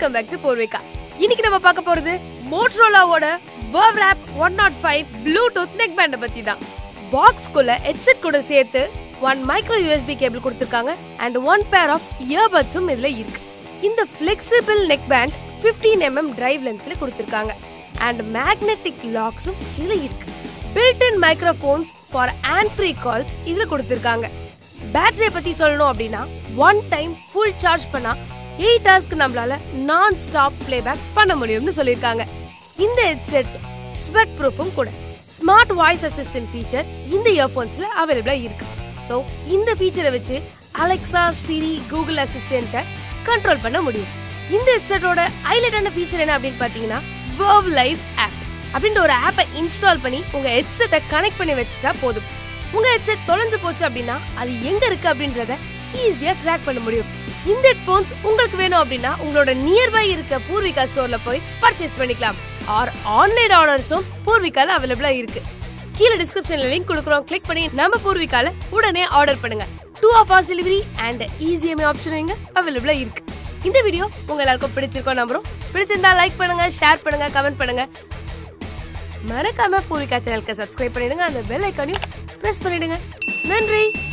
welcome back to Poorvika இன்னைக்கு நம்ம பார்க்க போறது மோட்ரோலாவோட verve rap one nought five bluetooth neck பேண்டை பத்தி தான் பாக்ஸ்குள்ள ஹெட்செட் கூட சேர்த்து ஒன் மைக்ரோ யூஎஸ்பி கேபிள் கொடுத்துருக்காங்க அண்ட் ஒன் பேர் ஆஃப் இயர்பட்ஸும் இதுல இருக்கு இந்த flexible neck band 15 mm drive லென்த்ல கொடுத்துருக்காங்க அண்ட் மேக்னெட்டிக் லாக்ஸும் இதுல இருக்கு பில்ட் இன் மைக்ரோஃபோன்ஸ் ஃபார் ஆன் ஃப்ரீ கால்ஸ் இதுல கொடுத்துருக்காங்க பேட்டரியை பத்தி சொல்லணும் அப்படின்னா ஒன் டைம் ஃபுல் சார்ஜ் பண்ணா எயிட் ஹவர்ஸ்க்கு நம்மளால நான் ஸ்டாப் பிளேபேக் பண்ண முடியும்னு சொல்லியிருக்காங்க இந்த ஹெட்செட் ஸ்வெட் ப்ரூஃபும் கூட ஸ்மார்ட் வாய்ஸ் அசிஸ்டன்ட் ஃபீச்சர் இந்த இயர்ஃபோன்ஸ்ல அவைலபிளா இருக்கு ஸோ இந்த ஃபீச்சரை வச்சு அலெக்சா சிரி கூகுள் அசிஸ்டன்ட்டை கண்ட்ரோல் பண்ண முடியும் இந்த ஹெட்செட்டோட ஹைலைட்டான ஃபீச்சர் என்ன அப்படின்னு பார்த்தீங்கன்னா வேர்வ் லைஃப் ஆப் அப்படின்ற ஒரு ஆப்பை இன்ஸ்டால் பண்ணி உங்க ஹெட்செட்டை கனெக்ட் பண்ணி வச்சுட்டா போதும் உங்க ஹெட்செட் தொலைஞ்சு போச்சு அப்படின்னா அது எங்க இருக்கு அப்படின்றத ஈஸியா ட்ராக் பண்ண முடியும் இந்த ஹெட்போன்ஸ் உங்களுக்கு வேணும் அப்படின்னா உங்களோட நியர்பை இருக்க பூர்விகா ஸ்டோர்ல போய் பர்ச்சேஸ் பண்ணிக்கலாம் ஆர் ஆன்லைன் ஆர்டர்ஸும் பூர்விகால அவைலபிளா இருக்கு கீழே டிஸ்கிரிப்ஷன்ல லிங்க் கொடுக்குறோம் கிளிக் பண்ணி நம்ம பூர்விகால உடனே ஆர்டர் பண்ணுங்க டூ ஆஃப் ஆர்ஸ் டெலிவரி அண்ட் ஈஸிஎம்ஏ ஆப்ஷனும் இங்க அவைலபிளா இருக்கு இந்த வீடியோ உங்க எல்லாருக்கும் பிடிச்சிருக்கோம் நம்புறோம் பிடிச்சிருந்தா லைக் பண்ணுங்க ஷேர் பண்ணுங்க கமெண்ட் பண்ணுங்க மறக்காம பூர்விகா சேனலுக்கு சப்ஸ்கிரைப் பண்ணிடுங்க அந்த பெல் ஐக்கானையும் பிரஸ் பண்ணிடுங்க நன்றி